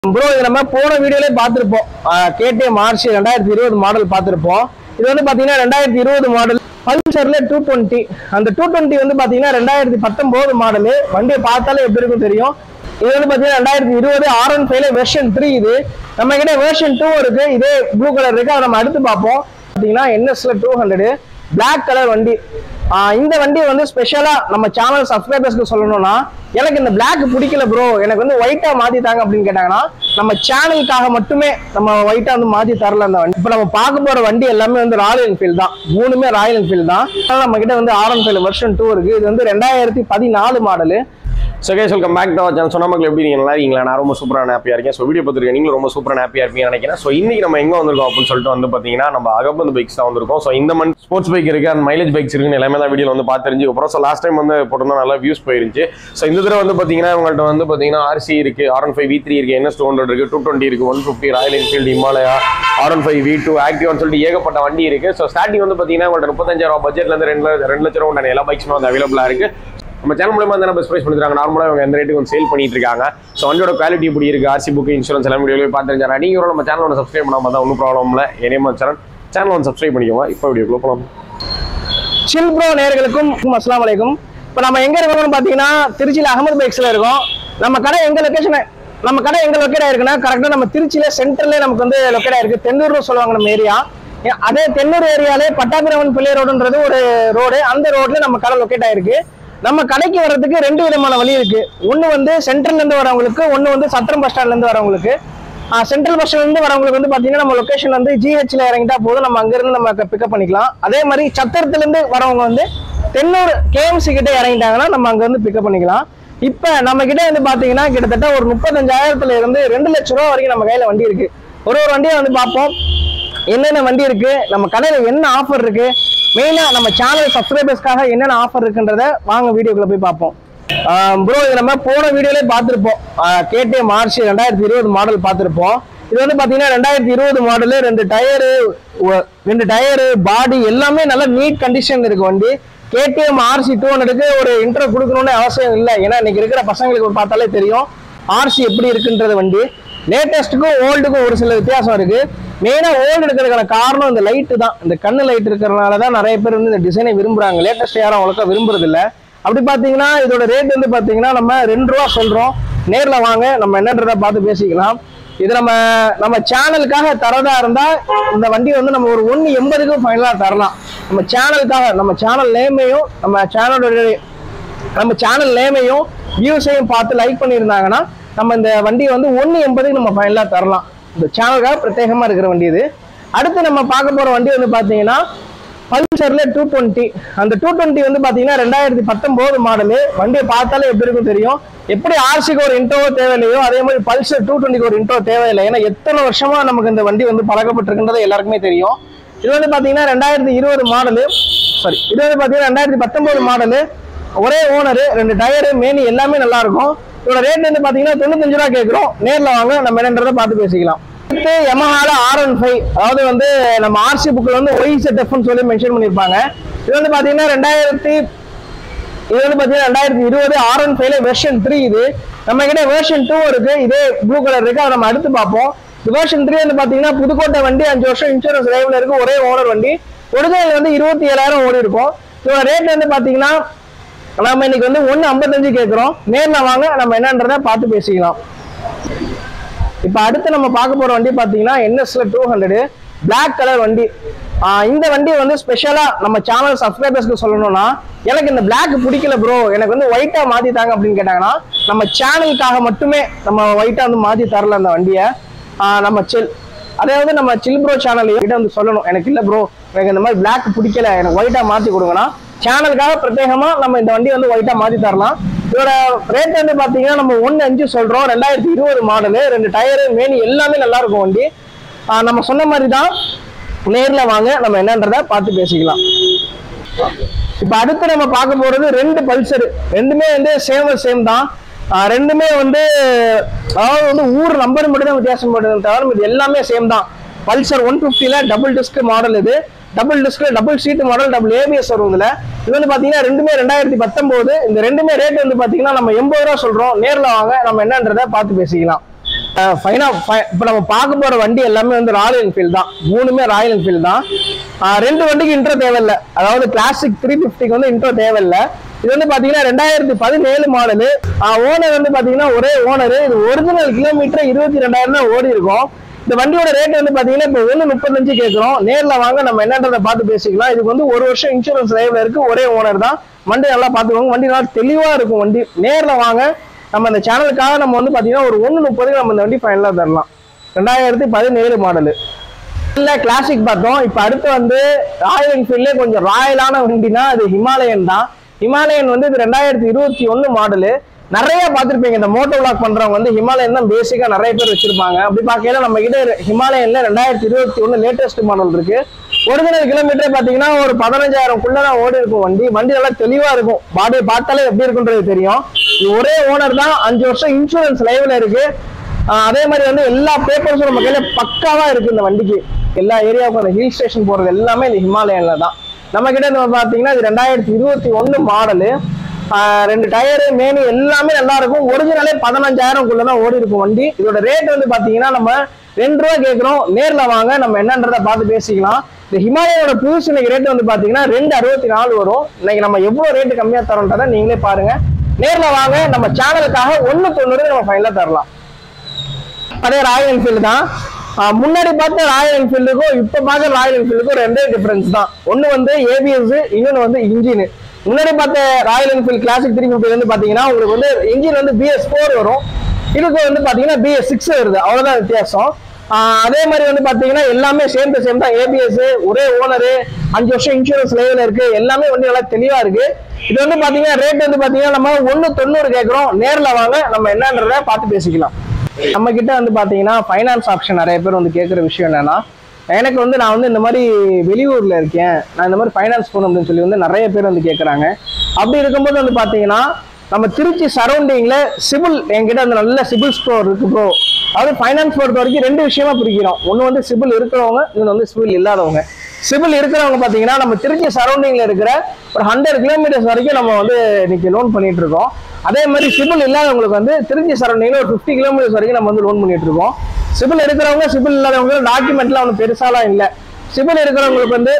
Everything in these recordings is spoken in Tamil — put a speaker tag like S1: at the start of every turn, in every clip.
S1: ப்ரோ இது நம்ம போன வீடியோலே பார்த்துருப்போம் கேடிஎம் ஆர்சி ரெண்டாயிரத்தி இருபது மாடல் பார்த்துருப்போம் இது வந்து பார்த்தீங்கன்னா ரெண்டாயிரத்தி இருபது மாடல் பல்சர்ல டூ டுவெண்ட்டி அந்த டூ டுவெண்ட்டி வந்து பார்த்தீங்கன்னா ரெண்டாயிரத்தி பத்தொம்போது மாடலு வண்டியை பார்த்தாலே எப்படி இருக்கும் தெரியும் இது வந்து பார்த்தீங்கன்னா ரெண்டாயிரத்தி இருபது ஆர் ஒன் ஃபைவ்ல வெர்ஷன் த்ரீ இது நம்ம கிட்ட வெர்ஷன் டூ இருக்கு இதே ப்ளூ கலர் இருக்கு அதை நம்ம அடுத்து பார்ப்போம் பார்த்தீங்கன்னா என்எஸ்ல டூ ஹண்ட்ரடு பிளாக் கலர் வண்டி ஆஹ் இந்த வண்டி வந்து ஸ்பெஷலா நம்ம சேனல் சப்ஸ்கிரைபர்ஸ்க்கு சொல்லணும்னா எனக்கு இந்த பிளாக் பிடிக்கல ப்ரோ எனக்கு வந்து ஒயிட்டா மாத்தி தாங்க அப்படின்னு கேட்டாங்கன்னா நம்ம சேனலுக்காக மட்டுமே நம்ம ஒயிட்டா வந்து மாத்தி தரல அந்த வண்டி இப்போ நம்ம பார்க்க போற வண்டி எல்லாமே வந்து ராயல் என்ஃபீல்ட் தான் மூணுமே ராயல் என்ஃபீல்ட் தான் அதனால நம்ம கிட்ட வந்து R one five version two இருக்கு இது வந்து ரெண்டாயிரத்தி பதினாலு model
S2: so guys welcome back to channel சொன்ன மக்கள் எப்படி இருக்கீங்க நல்லா இருக்கீங்களா நான் ரொம்ப சூப்பரான ஹாப்பியாக இருக்கேன் ஸோ வீடியோ பார்த்துருக்கேன் நீங்களும் ரொம்ப சூப்பரான ஹாப்பியாக இருப்பீங்கன்னு நினைக்கிறேன் ஸோ இன்னைக்கு நம்ம எங்கே வந்திருக்கோம் அப்படின்னு சொல்லிட்டு வந்து பார்த்தீங்கன்னா நம்ம அகபந்து பைக்ஸ் தான் வந்திருக்கோம் ஸோ இந்த மந்த் ஸ்போர்ட்ஸ் பைக் இருக்கு அண்ட் மைலேஜ் பைக்ஸ் இருக்குன்னு எல்லாமே தான் வீடியோ வந்து பார்த்து தெரிஞ்சுக்கப்புறம் ஸோ லாஸ்ட் டைம் வந்து போட்டிருந்தோம் நல்லா வியூஸ் போயிருந்துச்சு ஸோ இந்த தடவை வந்து பார்த்தீங்கன்னா உங்கள்கிட்ட வந்து பார்த்தீங்கன்னா ஆர்சி இருக்கு R one five V three இருக்கு என்எஸ் டூ ஹண்ட்ரட் இருக்கு டூ டுவெண்ட்டி இருக்கு one fifty Royal Enfield Himalaya R one five V two ஆக்டிவ்னு சொல்லிட்டு ஏகப்பட்ட வண்டி இருக்கு ஸோ ஸ்டார்டிங் வந்து பார்த்தீங்கன்னா உங்கள்கிட்ட முப்பத்தஞ்சாயிரம் பட்ஜெட்ல இருந்து ரெண்டு லட்ச- ரெண்டு லட்ச ரூபா உண்டான எல்லா பைக்ஸுமே வந்து அவைலபிளாக இருக்கு நம்ம சேனல் மூலமா வந்து பெஸ்ட் ப்ரைஸ் பண்ணிருக்காங்க நார்மலாக இவங்க எந்த ரேட்டுக்கு வந்து சேல் பண்ணிட்டு இருக்காங்க ஸோ வண்டியோட குவாலிட்டி எப்படி இருக்கு ஆர்சி புக் இன்சூரன்ஸ் எல்லாம் வீடியோ பார்த்து தெரிஞ்சாங்க நீங்க ஒரு நம்ம சேனல் ஒன்று சப்ஸ்கிரைப் பண்ணாம தான் ஒன்றும் ப்ராப்ளம் இல்லை என்னையமா சேனல் சேனல் வந்து சப்ஸ்கிரைப் பண்ணிக்கோங்க இப்போ வீடியோ போகலாம்
S1: சில் ப்ரோ நேயர்களுக்கும் அஸ்ஸலாமு அலைக்கும் இப்போ நம்ம எங்க இருக்கோம்னு பார்த்தீங்கன்னா திருச்சியில் அகமது பைக்ஸ்ல இருக்கோம் நம்ம கடை எங்க லொகேஷன் நம்ம கடை எங்க லொக்கேட் ஆயிருக்குன்னா கரெக்டாக நம்ம திருச்சியில சென்டர்ல நமக்கு வந்து லொக்கேட் ஆயிருக்கு தென்னூர்னு சொல்லுவாங்க நம்ம ஏரியா அதே தென்னூர் ஏரியாலே பட்டாபிரமன் பிள்ளை ரோடுன்றது ஒரு ரோடு அந்த ரோட்ல நம்ம கடை லொக்கேட் ஆயிருக்கு நம்ம கடைக்கு வர்றதுக்கு ரெண்டு விதமான வழி இருக்கு ஒன்று வந்து சென்ட்ரல்ல இருந்து வரவங்களுக்கு ஒன்று வந்து சத்திரம் பஸ் ஸ்டாண்ட்ல இருந்து வரவங்களுக்கு சென்ட்ரல் பஸ் இருந்து வரவங்களுக்கு வந்து பாத்தீங்கன்னா நம்ம லொகேஷன் வந்து ஜிஹெச்ல இறங்கிட்டா போதும் நம்ம அங்கிருந்து நம்ம பிக்கப் பண்ணிக்கலாம் அதே மாதிரி சத்திரத்துல இருந்து வரவங்க வந்து தென்னூர் கேஎம்சி கிட்ட இறங்கிட்டாங்கன்னா நம்ம அங்க வந்து பிக்கப் பண்ணிக்கலாம் இப்ப நம்ம கிட்ட வந்து பாத்தீங்கன்னா கிட்டத்தட்ட ஒரு முப்பத்தஞ்சாயிரத்துல இருந்து ரெண்டு லட்ச ரூபா வரைக்கும் நம்ம கையில வண்டி இருக்கு ஒரு ஒரு வண்டியை வந்து பார்ப்போம் என்னென்ன வண்டி இருக்கு நம்ம கடையில என்ன ஆஃபர் இருக்கு மெயினா நம்ம சேனல் சப்ஸ்கிரைபர்ஸ்க்காக என்னென்ன ஆஃபர் இருக்குன்றத வாங்க வீடியோக்குள்ள போய் பார்ப்போம் ப்ரோ இது நம்ம போன வீடியோலே பார்த்துருப்போம் கேடிஎம் ஆர்சி ரெண்டாயிரத்தி இருபது மாடல் பார்த்துருப்போம் இது வந்து பார்த்தீங்கன்னா ரெண்டாயிரத்தி இருபது மாடலு ரெண்டு டயரு ரெண்டு டயரு பாடி எல்லாமே நல்ல நீட் கண்டிஷன் இருக்கு வண்டி கேடிஎம் ஆர்சி டூ ஹண்ட்ரடுக்கு ஒரு இன்ட்ரோ கொடுக்கணும்னு அவசியம் இல்லை ஏன்னா இன்னைக்கு இருக்கிற பசங்களுக்கு பார்த்தாலே தெரியும் ஆர்சி எப்படி இருக்குன்றது வண்டி லேட்டஸ்ட்டுக்கும் ஓல்டுக்கும் ஒரு சில வித்தியாசம் இருக்கு மெயினாக ஓல்டு இருக்கிறதுக்கான காரணம் இந்த லைட்டு தான் இந்த கண்ணு லைட் இருக்கிறனால தான் நிறைய பேர் வந்து இந்த டிசைனை விரும்புறாங்க லேட்டஸ்ட் யாரும் அவ்வளோக்கா விரும்புறது இல்ல அப்படி பார்த்தீங்கன்னா இதோட ரேட் வந்து பார்த்தீங்கன்னா நம்ம ரெண்டு ரூபா சொல்றோம் நேரில் வாங்க நம்ம என்னன்றதை பார்த்து பேசிக்கலாம் இது நம்ம நம்ம சேனலுக்காக தரதா இருந்தா இந்த வண்டி வந்து நம்ம ஒரு ஒன்று எண்பதுக்கும் ஃபைனலாக தரலாம் நம்ம சேனலுக்காக நம்ம சேனல் நேமையும் நம்ம சேனலோட நம்ம சேனல் நேமையும் வியூஸையும் பார்த்து லைக் பண்ணியிருந்தாங்கன்னா நம்ம இந்த வண்டியை வந்து ஒன்று எண்பதுக்கு நம்ம ஃபைனலாக தரலாம் இந்த சேனலுக்காக பிரத்யேகமாக இருக்கிற வண்டி இது அடுத்து நம்ம பார்க்க போகிற வண்டி வந்து பார்த்தீங்கன்னா பல்சர்ல டூ டுவெண்ட்டி அந்த டூ டுவெண்ட்டி வந்து பார்த்தீங்கன்னா ரெண்டாயிரத்தி பத்தொம்போது மாடலு வண்டியை பார்த்தாலே எப்படி இருக்கும் தெரியும் எப்படி ஆர்சிக்கு ஒரு இன்ட்ரோவோ தேவையில்லையோ அதே மாதிரி பல்சர் டூ டுவெண்ட்டிக்கு ஒரு இன்ட்ரோ தேவையில்லை ஏன்னா எத்தனை வருஷமா நமக்கு இந்த வண்டி வந்து பழக்கப்பட்டிருக்குன்றது எல்லாருக்குமே தெரியும் இது வந்து பார்த்தீங்கன்னா ரெண்டாயிரத்தி இருபது மாடலு சாரி இது வந்து பார்த்தீங்கன்னா ரெண்டாயிரத்தி பத்தொம்போது மாடலு ஒரே ஓனரு ரெண்டு டயரு மேனி எல்லாமே நல்லா இருக்கும் இதோட ரேட் வந்து பாத்தீங்கன்னா தொண்ணூத்தஞ்சு ரூபா கேட்குறோம் நேர்ல வாங்க நம்ம என்னன்றதை பார்த்து பேசிக்கலாம் அடுத்து Yamahaல ஆர் ஒன் ஃபைவ் அதாவது வந்து நம்ம ஆர்சி புக்கில் வந்து ஒய்செட்எஃப்னு சொல்லி மென்ஷன் பண்ணியிருப்பாங்க இது வந்து பாத்தீங்கன்னா ரெண்டாயிரத்தி இது வந்து பாத்தீங்கன்னா ரெண்டாயிரத்தி இருபது ஆர் ஒன் ஃபைவ்ல வெர்ஷன் த்ரீ இது நம்ம கிட்ட வெர்ஷன் டூ இருக்கு இதே ப்ளூ கலர் இருக்கு அதை நம்ம அடுத்து பார்ப்போம் வெர்ஷன் த்ரீ வந்து பாத்தீங்கன்னா புதுக்கோட்டை வண்டி அஞ்சு வருஷம் இன்சூரன்ஸ் லைவ்ல இருக்கு ஒரே ஓனர் வண்டி ஒரிஜினல் வந்து இருபத்தி ஏழாயிரம் ஓடி இருக்கும் இதோட ரேட் வந்து பாத்தீங்கன்னா நம்ம இன்னைக்கு வந்து ஒன்று ஐம்பத்தஞ்சு கேட்குறோம் நேரில் வாங்க நம்ம என்னன்றதை பார்த்து பேசிக்கலாம் இப்போ அடுத்து நம்ம பார்க்க போகிற வண்டி பார்த்தீங்கன்னா என்எஸ்ல டூ ஹண்ட்ரடு பிளாக் கலர் வண்டி ஆஹ் இந்த வண்டி வந்து ஸ்பெஷலாக நம்ம சேனல் சப்ஸ்கிரைபர்ஸ்க்கு சொல்லணும்னா எனக்கு இந்த பிளாக் பிடிக்கல ப்ரோ எனக்கு வந்து ஒயிட்டாக மாற்றி தாங்க அப்படின்னு கேட்டாங்கன்னா நம்ம சேனலுக்காக மட்டுமே நம்ம ஒயிட்டாக வந்து மாற்றி தரல அந்த வண்டியை ஆஹ் நம்ம செல் அதாவது நம்ம சில் ப்ரோ சேனல் கிட்ட வந்து சொல்லணும் எனக்கு இல்லை ப்ரோ எனக்கு இந்த மாதிரி பிளாக் பிடிக்கல எனக்கு ஒயிட்டாக மாற்றி கொடுங்கன்னா சேனலுக்காக பிரத்யேகமாக நம்ம இந்த வண்டி வந்து ஒயிட்டாக மாற்றி தரலாம் இதோட ரேட் வந்து பார்த்தீங்கன்னா நம்ம ஒன்று அஞ்சு சொல்கிறோம் ரெண்டாயிரத்தி இருபது மாடலு ரெண்டு டயரு மேனி எல்லாமே நல்லா இருக்கும் வண்டி ஆஹ் நம்ம சொன்ன மாதிரி தான் நேரில் வாங்க நம்ம என்னன்றதை பார்த்து பேசிக்கலாம் இப்போ அடுத்து நம்ம பார்க்க போகிறது ரெண்டு பல்சர் ரெண்டுமே வந்து சேம் சேம் தான் ஆஹ் ரெண்டுமே வந்து அதாவது வந்து ஊர் நம்பர் மட்டும் தான் வித்தியாசம் படுது தவிர இது எல்லாமே சேம் தான் பல்சர் ஒன் ஃபிஃப்டியில் டபுள் டிஸ்க் மாடல் இது டபுள் டிஸ்க்ல double seat model double ABS வரும் இதுல இது வந்து பாத்தீங்கன்னா ரெண்டுமே ரெண்டாயிரத்தி பத்தொன்பது இந்த ரெண்டுமே ரேட் வந்து பாத்தீங்கன்னா நம்ம எண்பது ரூபா சொல்றோம் நேர்ல வாங்க நம்ம என்னன்றதை பார்த்து பேசிக்கலாம் ஃபைனா இப்போ நம்ம பார்க்க போற வண்டி எல்லாமே வந்து ராயல் என்ஃபீல்டு தான் மூணுமே ராயல் என்ஃபீல்டு தான் ஆஹ் ரெண்டு வண்டிக்கு இன்ட்ரோ தேவையில்லை அதாவது கிளாசிக் த்ரீ ஃபிஃப்டிக்கு வந்து இன்ட்ரோ தேவையில்லை இது வந்து பாத்தீங்கன்னா ரெண்டாயிரத்தி பதினேழு மாடலு ஓனர் வந்து பாத்தீங்கன்னா ஒரே ஓனர் இது ஒரிஜினல் கிலோமீட்டர் இருபத்தி ரெண்டாயிரம் தான் ஓடி இருக்கும் இந்த வண்டியோட ரேட் வந்து பாத்தீங்கன்னா இப்போ ஒன்று முப்பத்தஞ்சு கேட்குறோம் நேர்ல வாங்க நம்ம என்னன்றதை பார்த்து பேசிக்கலாம் இதுக்கு வந்து ஒரு வருஷம் இன்சூரன்ஸ் லைவ்ல இருக்கு ஒரே ஓனர் தான் வண்டி நல்லா பார்த்துக்கோங்க வண்டி நல்லா தெளிவா இருக்கும் வண்டி நேர்ல வாங்க நம்ம இந்த சேனலுக்காக நம்ம வந்து பாத்தீங்கன்னா ஒரு ஒன்று முப்பதுக்கு நம்ம இந்த வண்டி ஃபைனலாக தரலாம் ரெண்டாயிரத்தி பதினேழு மாடலு இல்ல கிளாசிக் பார்த்தோம் இப்போ அடுத்து வந்து ராயல் என்ஃபீல்ட்லேயே கொஞ்சம் ராயலான வண்டினா அது ஹிமாலயன் தான் ஹிமாலயன் வந்து இது ரெண்டாயிரத்தி இருபத்தி ஒன்று மாடலு நிறைய பார்த்துருப்பீங்க இந்த மோட்டோ விளாக் பண்றவங்க வந்து ஹிமாலயன் தான் பேசிக்கா நிறைய பேர் வச்சிருப்பாங்க அப்படி பார்க்கையில நம்ம கிட்ட ஹிமாலயன்ல ரெண்டாயிரத்தி இருபத்தி ஒன்று லேட்டஸ்ட் மாடல் இருக்கு ஒரிஜினல் கிலோமீட்டர் பார்த்தீங்கன்னா ஒரு பதினஞ்சாயிரம்குள்ள தான் ஓடி இருக்கும் வண்டி வண்டி நல்லா தெளிவா இருக்கும் பாடியை பார்த்தாலே எப்படி இருக்குன்றது தெரியும் இது ஒரே ஓனர் தான் அஞ்சு வருஷம் இன்சூரன்ஸ் லைவ்ல இருக்கு ஆஹ் அதே மாதிரி வந்து எல்லா பேப்பர்ஸும் நம்ம கையில பக்காவா இருக்கு இந்த வண்டிக்கு எல்லா ஏரியாவுக்கும் அந்த ஹில் ஸ்டேஷன் போறது எல்லாமே இந்த ஹிமாலயன்ல தான் நம்ம கிட்ட இந்த பாத்தீங்கன்னா இது ரெண்டாயிரத்தி இருபத்தி ஒன்னு மாடலு ரெண்டு டயரு மேனு எல்லாமே நல்லா இருக்கும் ஒரிஜினலே பதினஞ்சாயிரம்குள்ள தான் ஓடி இருக்கும் வண்டி இதோட ரேட் வந்து பாத்தீங்கன்னா நம்ம ரெண்டு ரூபா கேட்குறோம் நேர்ல வாங்க நம்ம என்னன்றதை பார்த்து பேசிக்கலாம் இந்த ஹிமாலயோட புதுசு இன்னைக்கு ரேட் வந்து பாத்தீங்கன்னா ரெண்டு அறுபத்தி நாலு வரும் இன்னைக்கு நம்ம எவ்வளவு ரேட்டு கம்மியா தரோன்றதை நீங்களே பாருங்க நேர்ல வாங்க நம்ம சேனலுக்காக ஒண்ணு தொண்ணூறு நம்ம ஃபைனலா தரலாம் அதே ராயல் என்ஃபீல்டு தான் ஆஹ் முன்னாடி பார்த்த ராயல் என்ஃபீல்டுக்கும் இப்போ பார்க்குற ராயல் என்ஃபீல்டுக்கும் ரெண்டே டிஃபரன்ஸ் தான் ஒன்று வந்து ஏபிஎஸ் இன்னொன்று வந்து இன்ஜின் முன்னாடி பார்த்த Royal Enfield Classic three fifty வந்து பார்த்தீங்கன்னா உங்களுக்கு வந்து இன்ஜின் வந்து பிஎஸ் ஃபோர் வரும் இதுக்கு வந்து பார்த்தீங்கன்னா பிஎஸ் சிக்ஸ் வருது அவ்வளோதான் வித்தியாசம் ஆஹ் அதே மாதிரி வந்து பார்த்தீங்கன்னா எல்லாமே சேம் டு சேம் தான் ஏபிஎஸ் ஒரே ஓனரு அஞ்சு வருஷம் இன்சூரன்ஸ் லைவ்ல இருக்கு எல்லாமே வண்டி நல்லா தெளிவா இருக்கு இது வந்து பார்த்தீங்கன்னா ரேட் வந்து பார்த்தீங்கன்னா நம்ம ஒன்று தொண்ணூறு கேட்குறோம் நேரில் வாங்க நம்ம என்னன்றதை பார்த்து பேசிக்கலாம் நம்ம கிட்ட வந்து பாத்தீங்கன்னா ஃபைனான்ஸ் ஆப்ஷன் நிறைய பேர் வந்து கேட்குற விஷயம் என்னன்னா எனக்கு வந்து நான் வந்து இந்த மாதிரி வெளியூர்ல இருக்கேன் நான் இந்த மாதிரி ஃபைனான்ஸ் போகணும் அப்படின்னு சொல்லி வந்து நிறைய பேர் வந்து கேட்குறாங்க அப்படி இருக்கும்போது வந்து பாத்தீங்கன்னா நம்ம திருச்சி சரௌண்டிங்ல சிபில் என்கிட்ட வந்து நல்ல சிபில் ஸ்கோர் இருக்கு ப்ரோ அதாவது ஃபைனான்ஸ் பொறுத்த வரைக்கும் ரெண்டு விஷயமா பிரிக்கிறோம் ஒன்று வந்து சிபில் இருக்கிறவங்க இன்னொன்று வந்து சிபில் இல்லாதவங்க சிபில் இருக்கிறவங்க பார்த்தீங்கன்னா நம்ம திருச்சி சரௌண்டிங்ல இருக்கிற ஒரு ஹண்ட்ரட் கிலோமீட்டர்ஸ் வரைக்கும் நம்ம வந்து இன்னைக்கு லோன் பண்ணிட்டு இருக்கோம் அதே மாதிரி சிபில் இல்லாதவங்களுக்கு வந்து திருச்சி சரௌண்டிங்ல ஒரு ஃபிஃப்டி கிலோமீட்டர்ஸ் வரைக்கும் நம்ம வந்து லோன் பண்ணிட்டு இருக்கோம் சிபில் இருக்கிறவங்க சிபில் இல்லாதவங்க டாக்குமெண்ட்லாம் ஒன்றும் பெருசாலாம் இல்லை சிபில் இருக்கிறவங்களுக்கு வந்து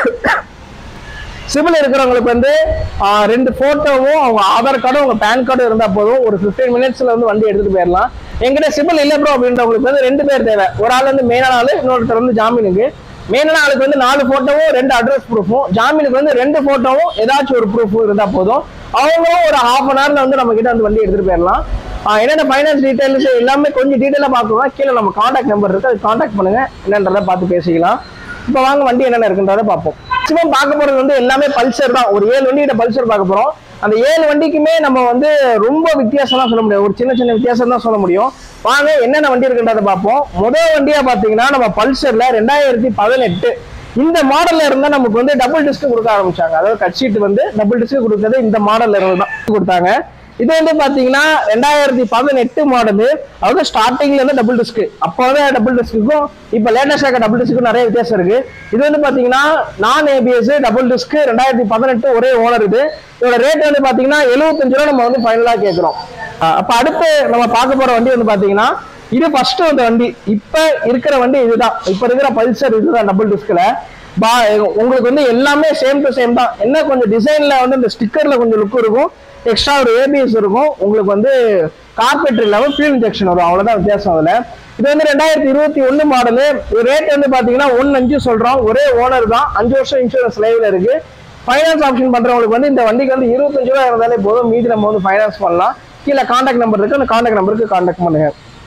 S1: சிபில் இருக்கிறவங்களுக்கு வந்து ஆஹ், ரெண்டு போட்டோவும் அவங்க ஆதார் கார்டும் அவங்க பேன் கார்டும் இருந்தா போதும் ஒரு 15 மினிட்ஸ்ல வந்து வண்டி எடுத்துட்டு போயிடலாம் எங்கிட்ட சிபில் இல்ல ப்ரோ அப்படின்றவங்களுக்கு வந்து ரெண்டு பேர் தேவை ஒரு ஆள் வந்து மெயினான ஆளு இன்னொருத்தர் வந்து ஜாமீனுக்கு மெயினான ஆளுக்கு வந்து நாலு போட்டோவும் ரெண்டு அட்ரஸ் ப்ரூஃபும் ஜாமீனுக்கு வந்து ரெண்டு போட்டோவும் ஏதாச்சும் ஒரு ப்ரூஃப் இருந்தா போதும் அவங்களும் ஒரு ஹாஃப் அன் ஹவர்ல வந்து நம்ம கிட்ட வந்து வண்டி எடுத்துட்டு போயிடலாம் ஆஹ், என்னென்ன ஃபைனான்ஸ் டீடைல்ஸ் எல்லாமே கொஞ்சம் டீட்டெயிலாக பார்க்கணும்னா கீழே நம்ம காண்டாக்ட் நம்பர் இருக்கு அது காண்டாக்ட் பண்ணுங்க என்னன்றதை பார்த்து பேசிக்கலாம் இப்போ வாங்க வண்டி என்னென்ன இருக்குன்றதை பார்ப்போம் மேக்ஸிமம் பார்க்க போறது வந்து எல்லாமே பல்சர் தான் ஒரு ஏழு வண்டிகிட்ட பல்சர் பார்க்க போறோம் அந்த ஏழு வண்டிக்குமே நம்ம வந்து ரொம்ப வித்தியாசம்லாம் சொல்ல முடியாது ஒரு சின்ன சின்ன வித்தியாசம் தான் சொல்ல முடியும் வாங்க என்னென்ன வண்டி இருக்குன்றதை பார்ப்போம் முதல் வண்டியா பார்த்தீங்கன்னா நம்ம பல்சர்ல ரெண்டாயிரத்தி பதினெட்டு இந்த மாடல்ல இருந்தா நமக்கு வந்து டபுள் டிஸ்க் கொடுக்க ஆரம்பிச்சாங்க அதாவது கட் ஷீட் வந்து டபுள் டிஸ்க் கொடுக்கறது இந்த மாடல்ல இருந்து தான் கொடுத்தாங்க இது வந்து பாத்தீங்கன்னா ரெண்டாயிரத்தி பதினெட்டு மாடலு அதாவது ஸ்டார்டிங்ல இருந்து டபுள் டிஸ்க் அப்போவே டபுள் டிஸ்க்குக்கும் இப்போ லேட்டஸ்டாக டபுள் டிஸ்க்கும் நிறைய வித்தியாசம் இருக்கு இது வந்து பாத்தீங்கன்னா நான் ஏபிஎஸ் டபுள் டிஸ்க் ரெண்டாயிரத்தி பதினெட்டு ஒரே ஓனர் இது இதோட ரேட் வந்து பாத்தீங்கன்னா எழுபத்தஞ்சு ரூபா நம்ம வந்து ஃபைனலா கேட்குறோம் அப்ப அடுத்து நம்ம பார்க்க போற வண்டி வந்து பாத்தீங்கன்னா இது ஃபர்ஸ்ட் வந்த வண்டி இப்ப இருக்கிற வண்டி இதுதான் இப்ப இருக்கிற பல்சர் இதுதான் டபுள் டிஸ்க்ல பா உங்களுக்கு வந்து எல்லாமே சேம் டு சேம் தான் என்ன கொஞ்சம் டிசைன்ல வந்து இந்த ஸ்டிக்கர்ல கொஞ்சம் லுக் இருக்கும் எக்ஸ்ட்ரா ஒரு ஏபிஎஸ் இருக்கும் உங்களுக்கு வந்து கார்பெட் இல்லாமல் ஃபியூல் இன்ஜெக்ஷன் வரும் அவ்வளவுதான் வித்தியாசம் அதுல இது வந்து ரெண்டாயிரத்தி இருபத்தி ஒண்ணு மாடலு ரேட் வந்து பாத்தீங்கன்னா ஒன்னு அஞ்சு சொல்றோம் ஒரே ஓனர் தான் அஞ்சு வருஷம் இன்சூரன்ஸ் லைவ்ல இருக்கு ஃபைனான்ஸ் ஆப்ஷன் பண்றவங்களுக்கு வந்து இந்த வண்டிக்கு வந்து இருபத்தஞ்சு ரூபா இருந்தாலே போதும் மீதி நம்ம வந்து ஃபைனான்ஸ் பண்ணலாம் கீழே காண்டாக்ட் நம்பர் இருக்கு அந்த காண்டாக்ட் நம்பருக்கு காண்டாக்ட் பண்ணுங்க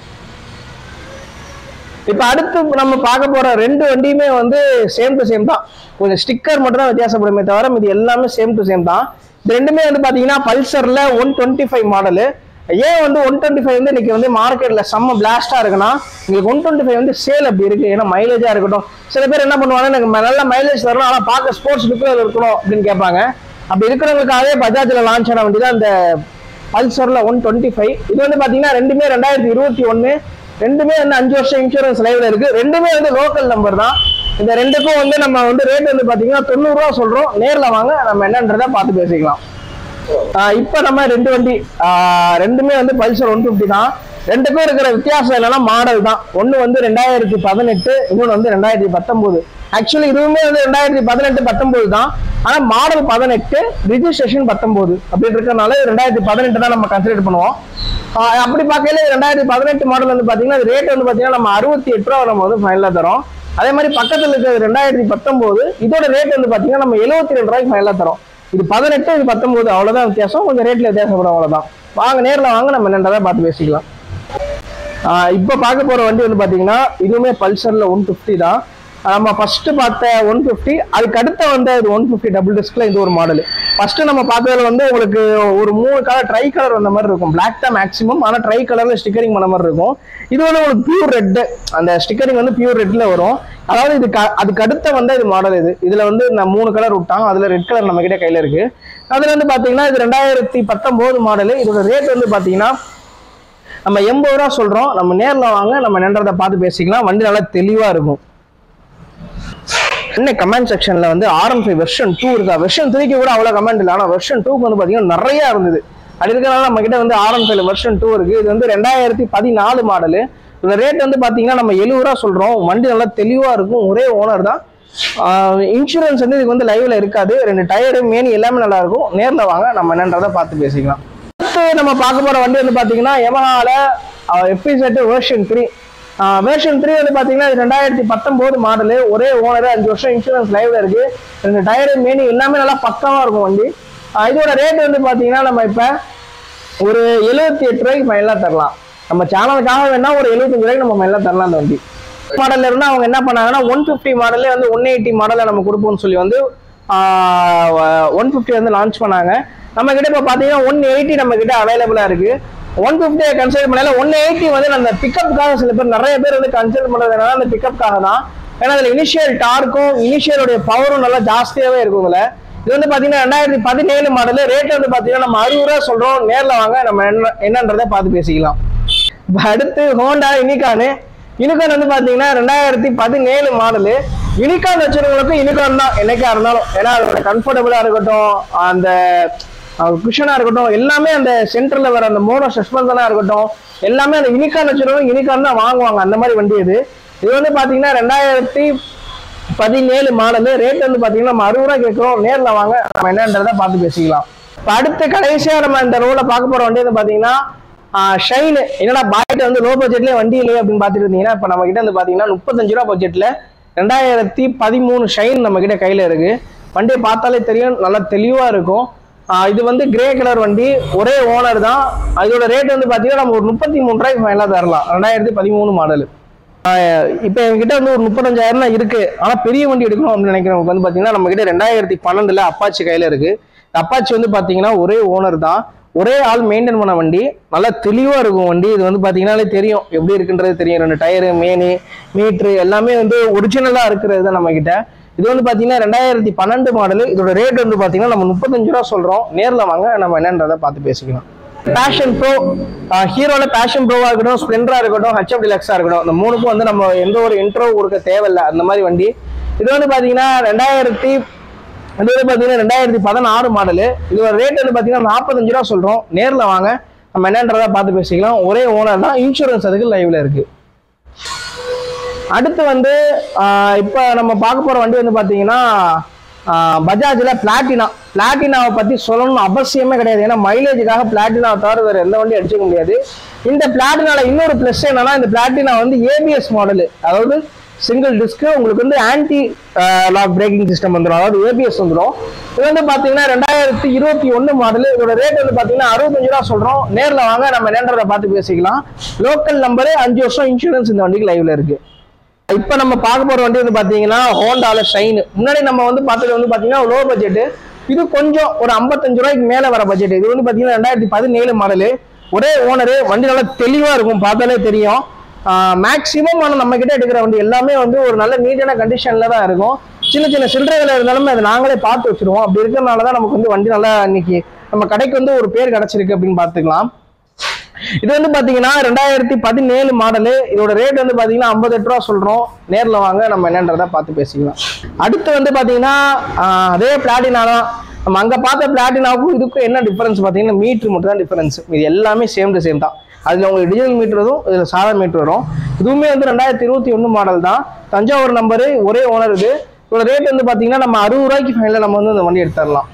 S1: இப்ப அடுத்து நம்ம பார்க்க போற ரெண்டு வண்டியுமே வந்து சேம் டு சேம் தான் கொஞ்சம் ஸ்டிக்கர் மட்டும் தான் வித்தியாசப்படுமே தவிர இது எல்லாமே சேம் டு சேம் தான் இது ரெண்டுமே வந்து பாத்தீங்கன்னா பல்சர்ல ஒன் டுவெண்ட்டி ஃபைவ் மாடலு ஏன் வந்து ஒன் டுவெண்ட்டி ஃபைவ் வந்து இன்னைக்கு வந்து மார்க்கெட்ல செம்ம பிளாஸ்டா இருக்குன்னா உங்களுக்கு ஒன் டுவெண்ட்டி ஃபைவ் வந்து சேல் அப்படி இருக்கு ஏன்னா மைலேஜா இருக்கட்டும் சில பேர் என்ன பண்ணுவாங்க எனக்கு ம- நல்ல மைலேஜ் தரணும் ஆனா பார்க்க ஸ்போர்ட்ஸ் லுக்கில் இருக்கணும் அப்படின்னு கேட்பாங்க அப்படி இருக்கிறவங்களுக்காகவே பஜாஜ்ல லான்ச் ஆன வண்டி தான் இந்த பல்சர்ல ஒன் டுவெண்ட்டி ஃபைவ் இது வந்து பாத்தீங்கன்னா ரெண்டுமே ரெண்டாயிரத்தி இருபத்தி ஒன்னு ரெண்டுமே வந்து அஞ்சு வருஷம் இன்சூரன்ஸ் லைவ்ல இருக்கு ரெண்டுமே வந்து லோக்கல் நம்பர் தான் இந்த ரெண்டுக்கும் வந்து நம்ம வந்து ரேட் வந்து பாத்தீங்கன்னா தொண்ணூறு ரூபா சொல்றோம் நேர்ல வாங்க நம்ம என்னன்றதை பார்த்து பேசிக்கலாம் ஆஹ் இப்ப நம்ம ரெண்டு வண்டி ஆஹ் ரெண்டுமே வந்து பல்சர் ஒன் ஃபிஃப்டி தான் ரெண்டுக்கும் இருக்கிற வித்தியாசம் என்னன்னா மாடல் தான் ஒன்னு வந்து ரெண்டாயிரத்தி பதினெட்டு இன்னொன்னு வந்து ரெண்டாயிரத்தி பத்தொன்பது ஆக்சுவலி இதுவுமே வந்து ரெண்டாயிரத்தி பதினெட்டு பத்தொன்பது தான் ஆனா மாடல் பதினெட்டு ரிஜிஸ்ட்ரேஷன் பத்தொன்பது அப்படி இருக்கறனால ரெண்டாயிரத்தி பதினெட்டு தான் நம்ம கன்சிடர் பண்ணுவோம் ஆஹ் அப்படி பார்க்கல ரெண்டாயிரத்தி பதினெட்டு மாடல் வந்து பாத்தீங்கன்னா ரேட் வந்து பாத்தீங்கன்னா நம்ம அறுபத்தி எட்டு ரூபா நம்ம வந்து ஃபைனலா தரோம் அதே மாதிரி பக்கத்துல இருக்கிறது ரெண்டாயிரத்தி பத்தொன்பது இதோட ரேட் வந்து பாத்தீங்கன்னா நம்ம எழுபத்தி ரெண்டு ரூபாய்க்கு ஃபைனலா தரோம் இது பதினெட்டு இது பத்தொன்பது அவ்வளவுதான் வித்தியாசம் கொஞ்சம் ரேட்ல வித்தியாசப்படும் அவ்வளவுதான் வாங்க நேர்ல வாங்க நம்ம என்னன்றதை பார்த்து பேசிக்கலாம் ஆஹ் இப்போ பார்க்க போற வண்டி வந்து பாத்தீங்கன்னா இதுவுமே பல்சர்ல ஒன் ஃபிஃப்டி தான் நம்ம ஃபர்ஸ்ட் பார்த்த ஒன் ஃபிஃப்டி அதுக்கு அடுத்த வந்து இது ஒன் ஃபிஃப்டி டபுள் டிஸ்க்ல இது ஒரு மாடல் ஃபர்ஸ்ட் நம்ம பார்த்ததுல வந்து உங்களுக்கு ஒரு மூணு கலர் ட்ரை கலர் வந்த மாதிரி இருக்கும் Black தான் மேக்ஸிமம் ஆனால் ட்ரை கலர்ல ஸ்டிக்கரிங் பண்ண மாதிரி இருக்கும் இது வந்து உங்களுக்கு பியூர் ரெட் அந்த ஸ்டிக்கரிங் வந்து பியூர் ரெட்ல வரும் அதாவது இது க- அதுக்கு அடுத்த வந்து இது மாடல் இது இதுல வந்து நான் மூணு கலர் விட்டான் அதுல ரெட் கலர் நம்ம கிட்ட கையில இருக்கு அதுல வந்து பாத்தீங்கன்னா இது ரெண்டாயிரத்தி பத்தொன்பது மாடல் இதோட ரேட் வந்து பாத்தீங்கன்னா நம்ம எண்பது ரூபா சொல்றோம் நம்ம நேர்ல வாங்க நம்ம நின்றதை பார்த்து பேசிக்கலாம் வண்டி நல்லா தெளிவா இருக்கும் இன்னும் கமெண்ட் செக்ஷன்ல வந்து ஆர்எம் ஃபைவ் வெர்ஷன் டூ இருக்கா வெர்ஷன் த்ரீக்கு கூட அவ்வளோ கமெண்ட் இல்லை ஆனால் வெர்ஷன் டூக்கு வந்து பார்த்தீங்கன்னா நிறைய இருந்தது அப்படி இருக்கனால நம்ம கிட்ட வந்து ஆர்எம் ஃபைவ் வெர்ஷன் டூ இருக்கு இது வந்து ரெண்டாயிரத்தி பதினாலு மாடலு இந்த ரேட் வந்து பார்த்தீங்கன்னா நம்ம எழுபது ரூபா சொல்றோம் வண்டி நல்லா தெளிவா இருக்கும் ஒரே ஓனர் தான் இன்சூரன்ஸ் வந்து இதுக்கு வந்து லைவ்ல இருக்காது ரெண்டு டயரு மேனி எல்லாமே நல்லா இருக்கும் நேர்ல வாங்க நம்ம என்னன்றதை பார்த்து பேசிக்கலாம் அடுத்து நம்ம பார்க்க போற வண்டி வந்து பாத்தீங்கன்னா எமஹால FZS version three version three வந்து பாத்தீங்கன்னா இது ரெண்டாயிரத்தி பத்தொன்பது மாடலு ஒரே ஓனர் அஞ்சு வருஷம் இன்சூரன்ஸ் லைவ்ல இருக்கு ரெண்டு டயரு மேனி எல்லாமே நல்லா பக்கமா இருக்கும் வண்டி ஆஹ் இதோட ரேட் வந்து பாத்தீங்கன்னா நம்ம இப்ப ஒரு எழுபத்தி எட்டு ரூபாய்க்கு ஃபைனலாக தரலாம் நம்ம சேனலுக்காக வேணா ஒரு எழுபத்தஞ்சு ரூபாய்க்கு நம்ம ஃபைனலாக தரலாம் அந்த வண்டி மாடல்ல இருந்து அவங்க என்ன பண்ணாங்கன்னா ஒன் ஃபிஃப்டி மாடலே வந்து ஒன் எயிட்டி மாடலை நம்ம கொடுப்போம்னு சொல்லி வந்து ஒன் ஃபிஃப்டி வந்து லான்ச் பண்ணாங்க நம்ம கிட்ட இப்போ பார்த்தீங்கன்னா ஒன் எயிட்டி நம்ம கிட்ட அவைலபிளாக இருக்கு ஒன் ஃபிஃப்டியை கன்சிடர் பண்ணல ஒன் எயிட்டி வந்து அந்த பிக்கப்புக்காக சில பேர் நிறைய பேர் வந்து கன்சிடர் பண்ணுறது என்னன்னா அந்த பிக்கப்புக்காக தான் ஏன்னா அதில் இனிஷியல் டார்க்கும் இனிஷியலுடைய பவரும் நல்லா ஜாஸ்தியாகவே இருக்கும் இதுல இது வந்து பாத்தீங்கன்னா ரெண்டாயிரத்தி பதினேழு மாடலு ரேட் வந்து பாத்தீங்கன்னா நம்ம அறுபது ரூபா சொல்றோம் நேர்ல வாங்க நம்ம என்ன என்னன்றதை பார்த்து பேசிக்கலாம் இப்ப அடுத்து ஹோண்டா யூனிகானு யூனிகான் வந்து பாத்தீங்கன்னா ரெண்டாயிரத்தி பதினேழு மாடலு யூனிகான் வச்சிருக்கவங்களுக்கும் யூனிகான் தான் என்னைக்கா இருந்தாலும் ஏன்னா அதோட கம்ஃபர்டபுளா இருக்கட்டும் அந்த குஷனா இருக்கட்டும் எல்லாமே அந்த சென்டர்ல வர அந்த மோனோ சஸ்பென்ஷனா இருக்கட்டும் எல்லாமே அந்த யூனிகான் வச்சிருக்கவங்க யூனிகான் தான் வாங்குவாங்க அந்த மாதிரி வண்டி இது இது வந்து பாத்தீங்கன்னா ரெண்டாயிரத்தி பதினேழு மாடலு ரேட் வந்து பாத்தீங்கன்னா நம்ம அறுபது ரூபா கேட்கிறோம் நேர்ல வாங்க நம்ம என்னன்றதை பார்த்து பேசிக்கலாம் இப்போ அடுத்து கடைசியா நம்ம இந்த ரோல பார்க்க போற வண்டி வந்து பாத்தீங்கன்னா ஷைனு என்னடா பாய்ட்ட வந்து லோ பட்ஜெட்லயே வண்டி இல்லையே அப்படின்னு பார்த்துட்டு இருந்தீங்கன்னா இப்போ நம்ம கிட்ட வந்து பாத்தீங்கன்னா முப்பத்தஞ்சு ரூபா பட்ஜெட்ல ரெண்டாயிரத்தி பதிமூணு ஷைன் நம்ம கிட்ட கையில இருக்கு வண்டியை பார்த்தாலே தெரியும் நல்லா தெளிவா இருக்கும் ஆஹ் இது வந்து கிரே கலர் வண்டி ஒரே ஓனர் தான் அதோட ரேட் வந்து பாத்தீங்கன்னா நம்ம ஒரு முப்பத்தி மூணு ரூபாய்க்கு ஃபைனலாக தரலாம் ரெண்டாயிரத்தி பதிமூணு மாடலு இப்போ என்கிட்ட வந்து ஒரு முப்பத்தஞ்சாயிரம் தான் இருக்கு ஆனா பெரிய வண்டி எடுக்கணும் அப்படின்னு நினைக்கிறவங்க வந்து பாத்தீங்கன்னா நம்ம கிட்ட ரெண்டாயிரத்தி பன்னெண்டுல அப்பாச்சி கையில இருக்கு அப்பாச்சி வந்து பாத்தீங்கன்னா ஒரே ஓனர் தான் ஒரே ஆள் மெயின்டைன் பண்ண வண்டி நல்லா தெளிவா இருக்கும் வண்டி இது வந்து பாத்தீங்கன்னாலே தெரியும் எப்படி இருக்குன்றது தெரியும் ரெண்டு டயரு மேனி மீட்ரு எல்லாமே வந்து ஒரிஜினலா இருக்கிறது தான் நம்ம கிட்ட இது வந்து பாத்தீங்கன்னா ரெண்டாயிரத்தி பன்னெண்டு மாடலு இதோட ரேட் வந்து பாத்தீங்கன்னா நம்ம முப்பத்தஞ்சு ரூபா சொல்றோம் நேர்ல வாங்க நம்ம என்னன்றதை பார்த்து பேசிக்கலாம் பேஷன் ப்ரோ ஹீரோல பேஷன் ப்ரோவா இருக்கட்டும் ஸ்ப்ளெண்டரா இருக்கட்டும் ஹெச்எஃப் டிலக்ஸா இருக்கட்டும் இந்த மூணுக்கும் வந்து நம்ம எந்த ஒரு இன்ட்ரோ கொடுக்க தேவையில்ல அந்த மாதிரி வண்டி இது வந்து பாத்தீங்கன்னா ரெண்டாயிரத்தி இது வந்து பாத்தீங்கன்னா ரெண்டாயிரத்தி பதினாறு மாடலு இதோட ரேட் வந்து பாத்தீங்கன்னா நாற்பத்தஞ்சு ரூபா சொல்றோம் நேர்ல வாங்க நம்ம என்னன்றதா பார்த்து பேசிக்கலாம் ஒரே ஓனர் தான் இன்சூரன்ஸ் அதுக்கு லைவ்ல இருக்கு அடுத்து வந்து ஆஹ் இப்ப நம்ம பார்க்க போற வண்டி வந்து பாத்தீங்கன்னா ஆஹ் பஜாஜ்ல பிளாட்டினா பிளாட்டினாவை பத்தி சொல்லணும்னு அவசியமே கிடையாது ஏன்னா மைலேஜுக்காக பிளாட்டினாவை தவிர வேற எந்த வண்டியும் அடிச்சுக்க முடியாது இந்த பிளாட்டினால இன்னொரு ப்ளஸ் என்னன்னா இந்த பிளாட்டினா வந்து ஏபிஎஸ் மாடலு அதாவது சிங்கிள் டிஸ்க் உங்களுக்கு வந்து ஆன்டி லாக் பிரேக்கிங் சிஸ்டம் வந்துடும் அதாவது ஏபிஎஸ் வந்துடும் இது வந்து பாத்தீங்கன்னா ரெண்டாயிரத்தி இருபத்தி ஒன்னு மாடல் இதோட ரேட் வந்து பாத்தீங்கன்னா அறுபத்தஞ்சு ரூபா சொல்றோம் நேர்ல வாங்க நம்ம என்னன்றதை பார்த்து பேசிக்கலாம் லோக்கல் நம்பரு அஞ்சு வருஷம் இன்சூரன்ஸ் இந்த வண்டிக்கு லைவ்ல இருக்கு இப்ப நம்ம பார்க்க போற வண்டி வந்து பாத்தீங்கன்னா ஹோண்டால ஷைன் முன்னாடி நம்ம வந்து பார்த்தது வந்து பாத்தீங்கன்னா லோ பட்ஜெட் இது கொஞ்சம் ஒரு 55 ரூபாய்க்கு மேல வர பட்ஜெட் இது வந்து பாத்தீங்கன்னா ரெண்டாயிரத்தி பதினேழு மாடலு ஒரே ஓனரு வண்டி நல்லா தெளிவா இருக்கும் பார்த்தாலே தெரியும் மேக்சிமம் ஆனால் நம்ம கிட்ட எடுக்கிற வண்டி எல்லாமே வந்து ஒரு நல்ல நீட்டான கண்டிஷன்ல தான் இருக்கும் சின்ன சின்ன சில்லறைகள் இருந்தாலுமே அதை நாங்களே பார்த்து வச்சிருவோம் அப்படி இருக்கிறனால தான் நமக்கு வந்து வண்டி நல்லா இன்னைக்கு நம்ம கடைக்கு வந்து ஒரு பேர் கிடைச்சிருக்கு அப்படின்னு பார்த்துக்கலாம் இது வந்து பாத்தீங்கன்னா ரெண்டாயிரத்தி பதினேழு மாடலு இதோட ரேட் வந்து பாத்தீங்கன்னா 58 ரூபா சொல்றோம் நேர்ல வாங்க நம்ம என்னன்றதை பார்த்து பேசிக்கலாம் அடுத்து வந்து பாத்தீங்கன்னா ஆஹ், அதே பிளாட்டினா தான் நம்ம அங்க பார்த்த பிளாட்டினாவுக்கும் இதுக்கும் என்ன டிஃபரன்ஸ் பாத்தீங்கன்னா மீட்டர் மட்டும் தான் டிஃபரன்ஸ் இது எல்லாமே சேம் டு சேம் தான் அதில் உங்களுக்கு டிஜிட்டல் மீட்டர் வரும் இதில் சாதா மீட்டர் வரும் இதுவுமே வந்து ரெண்டாயிரத்தி இருபத்தி ஒன்று மாடல் தான் தஞ்சாவூர் நம்பரு ஒரே ஓனர் இது இதோட ரேட் வந்து பார்த்தீங்கன்னா நம்ம அறுபது ரூபாய்க்கு ஃபைனலில் நம்ம வந்து இந்த வண்டி எடுத்துடலாம்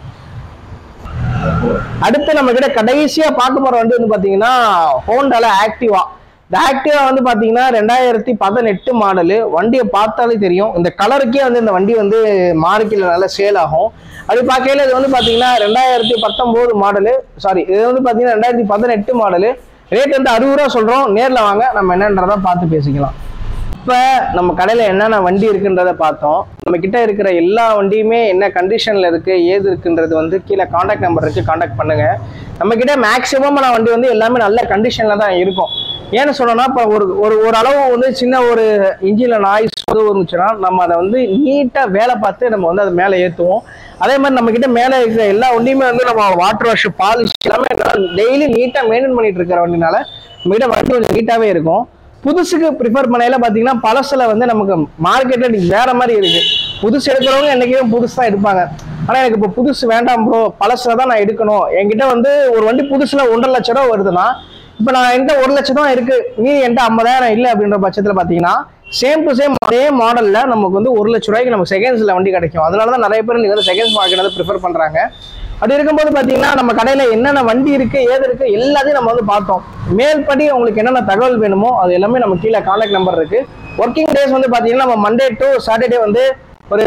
S1: அடுத்து நம்ம கிட்ட கடைசியா பார்க்க போற வண்டி வந்து பாத்தீங்கன்னா ஹோண்டால ஆக்டிவா இந்த ஆக்டிவா வந்து பாத்தீங்கன்னா ரெண்டாயிரத்தி பதினெட்டு மாடலு வண்டியை பார்த்தாலே தெரியும் இந்த கலருக்கே வந்து இந்த வண்டி வந்து மார்க்கெட்ல நல்லா சேல் ஆகும் அப்படி பார்க்கையில இது வந்து பாத்தீங்கன்னா ரெண்டாயிரத்தி பத்தொன்பது மாடலு சாரி இது வந்து பாத்தீங்கன்னா ரெண்டாயிரத்தி பதினெட்டு மாடலு ரேட் வந்து அறுபது ரூபா சொல்றோம் நேர்ல வாங்க நம்ம என்னன்றதை பார்த்து பேசிக்கலாம் இப்போ நம்ம கடையில் என்னென்ன வண்டி இருக்குன்றதை பார்த்தோம் நம்ம கிட்ட இருக்கிற எல்லா வண்டியுமே என்ன கண்டிஷனில் இருக்கு ஏது இருக்குன்றது வந்து கீழே காண்டாக்ட் நம்பர் இருக்கு காண்டாக்ட் பண்ணுங்க நம்ம கிட்ட மேக்ஸிமமான வண்டி வந்து எல்லாமே நல்ல கண்டிஷனில் தான் இருக்கும் ஏன்னு சொல்லணும்னா இப்போ ஒரு ஒரு ஒரு அளவு வந்து சின்ன ஒரு இன்ஜினில் நாய்ஸ் வந்து இருந்துச்சுன்னா நம்ம அதை வந்து நீட்டாக வேலை பார்த்து நம்ம வந்து அதை மேலே ஏற்றுவோம் அதே மாதிரி நம்ம கிட்ட மேலே இருக்கிற எல்லா வண்டியுமே வந்து நம்ம வாட்டர் வாஷ் பாலிஷ் எல்லாமே டெய்லி நீட்டாக மெயின்டைன் பண்ணிட்டு இருக்கிற வண்டினால நம்ம கிட்ட வண்டி கொஞ்சம் நீட்டாகவே இருக்கும் புதுசுக்கு ப்ரிஃபர் பண்ணையில பாத்தீங்கன்னா பழசுல வந்து நமக்கு மார்க்கெட்ல இன்னைக்கு வேற மாதிரி இருக்கு புதுசு எடுக்கிறவங்க என்னைக்குமே புதுசு தான் எடுப்பாங்க ஆனா எனக்கு இப்போ புதுசு வேண்டாம் ப்ரோ பழசுல தான் நான் எடுக்கணும் என்கிட்ட வந்து ஒரு வண்டி புதுசுல ஒன்றரை லட்ச ரூபா வருதுன்னா இப்போ நான் என்கிட்ட ஒரு லட்சம் ரூபா இருக்கு மீதி என்கிட்ட ஐம்பதாயிரம் இல்லை அப்படின்ற பட்சத்துல பாத்தீங்கன்னா சேம் டு சேம் அதே மாடல்ல நமக்கு வந்து ஒரு லட்ச ரூபாய்க்கு நம்ம செகண்ட்ஸ்ல வண்டி கிடைக்கும் அதனால தான் நிறைய பேர் இன்னைக்கு வந்து செகண்ட்ஸ் மார்க்கெட் வந்து ப்ரிஃபர் பண்றாங்க அப்படி இருக்கும்போது பாத்தீங்கன்னா நம்ம கடையில என்னென்ன வண்டி இருக்கு ஏது இருக்கு எல்லாத்தையும் நம்ம வந்து பார்த்தோம் மேல்படி உங்களுக்கு என்னென்ன தகவல் வேணுமோ அது எல்லாமே நம்ம கீழே கான்டாக்ட் நம்பர் இருக்கு ஒர்க்கிங் டேஸ் வந்து பாத்தீங்கன்னா நம்ம மண்டே டு சாட்டர்டே வந்து ஒரு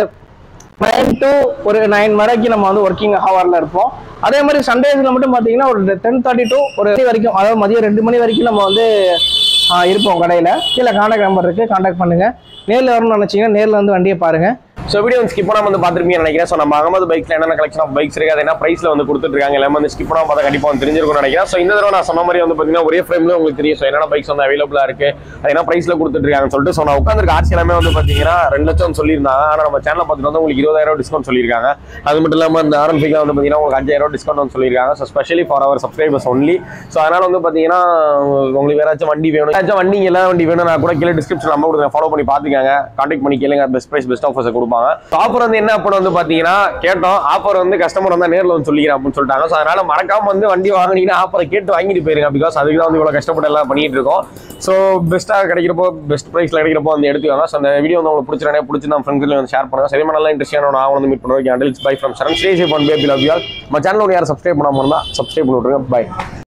S1: நைன் டு ஒரு நைன் வரைக்கும் நம்ம வந்து ஒர்க்கிங் ஹவர்ல இருப்போம் அதே மாதிரி சண்டேஸ்ல மட்டும் பாத்தீங்கன்னா ஒரு டென் தேர்ட்டி டு ஒரு மணி வரைக்கும் அதாவது மதியம் ரெண்டு மணி வரைக்கும் நம்ம வந்து ஆ, இருப்போம் கடையில கீழே கான்டாக்ட் நம்பர் இருக்கு கான்டாக்ட் பண்ணுங்க நேர்ல வரணும்னு நினைச்சீங்கன்னா நேர்ல வந்து வண்டியை பாருங்க
S2: ஸோ வீடியோ வந்து ஸ்கிப் பண்ணாம வந்து பார்த்துருப்பீங்க நினைக்கிறேன் ஸோ நம்ம அகமது பைக்ல என்னென்ன கலெக்ஷன் ஆஃப் பைக்ஸ் இருக்கு அது என்ன பிரைஸ்ல வந்து கொடுத்துட்டு இருக்காங்க எல்லாமே வந்து ஸ்கிப் பண்ணாம பார்த்தா கண்டிப்பா வந்து தெரிஞ்சிருக்கும்னு நினைக்கிறேன் ஸோ இந்த தடவை நான் சொன்ன மாதிரி வந்து பார்த்தீங்கன்னா ஒரே ஃப்ரேம்ல உங்களுக்கு தெரியும் ஸோ என்னென்ன பைக்ஸ் வந்து அவைலபிளா இருக்கு அது என்ன பிரைஸ்ல கொடுத்துட்டு இருக்காங்கன்னு சொல்லிட்டு ஸோ நான் உட்காந்துருக்க ஆர்சி எல்லாமே வந்து பார்த்தீங்கன்னா ரெண்டு லட்சம் சொல்லியிருந்தாங்க ஆனால் நம்ம சேனல் பார்த்துட்டு வந்து உங்களுக்கு இருபதாயிரம் டிஸ்கவுண்ட் சொல்லியிருக்காங்க அது மட்டும் இல்லாமல் இந்த ஆர்என் ஃபைவ்ல வந்து பார்த்தீங்கன்னா உங்களுக்கு அஞ்சாயிரம் டிஸ்கவுண்ட் வந்து சொல்லியிருக்காங்க so specially for our subscribers only so அதனால வந்து பார்த்தீங்கன்னா உங்களுக்கு வேற ஏதாச்சும் வண்டி வேணும் ஏதாச்சும் வண்டி எல்லா வண்டி வேணும் நான் கூட கீழே டிஸ்கிரிப்ஷன் நம்பர் கொடுங்க ஃபாலோ பண்ணி பார்த்துக்கங்க கான்டாக்ட் பண்ணி கேளுங்க பெஸ்ட் பிரைஸ் பெஸ்ட் ஆஃபர்ஸ் கொடுப்பாங்க ஆஃபர் வந்து என்ன அப்போ வந்து பார்த்தீங்கன்னா கேட்டோம் ஆஃபர் வந்து கஸ்டமர் வந்தா நேரில் வந்து சொல்லிக்கிறேன் அப்படின்னு சொல்லிட்டாங்க ஸோ அதனால மறக்காம வந்து வண்டி வாங்குனீங்கன்னா ஆஃபரை கேட்டு வாங்கிட்டு போயிருங்க பிகாஸ் அதுக்கு தான் வந்து இவ்வளோ கஷ்டப்பட்டு எல்லாம் பண்ணிட்டு இருக்கோம் ஸோ பெஸ்ட்டாக கிடைக்கிறப்போ பெஸ்ட் ப்ரைஸில் கிடைக்கிறப்போ வந்து எடுத்துக்கோங்க ஸோ அந்த வீடியோ வந்து உங்களுக்கு பிடிச்சிருந்தே பிடிச்சி நம்ம ஃப்ரெண்ட்ஸ்ல வந்து ஷேர் பண்ணுங்க சரிமா நல்லா இன்ட்ரெஸ்டான நான் வந்து மீட் பண்ணுவேன் until bye from Charan stage one baby love you all நம்ம சேனல் யாரும் சப்ஸ்கிரைப் பண்ணாமல் இருந்தால் சப்ஸ்கிரைப் பண்ணி விட்ருங்க பை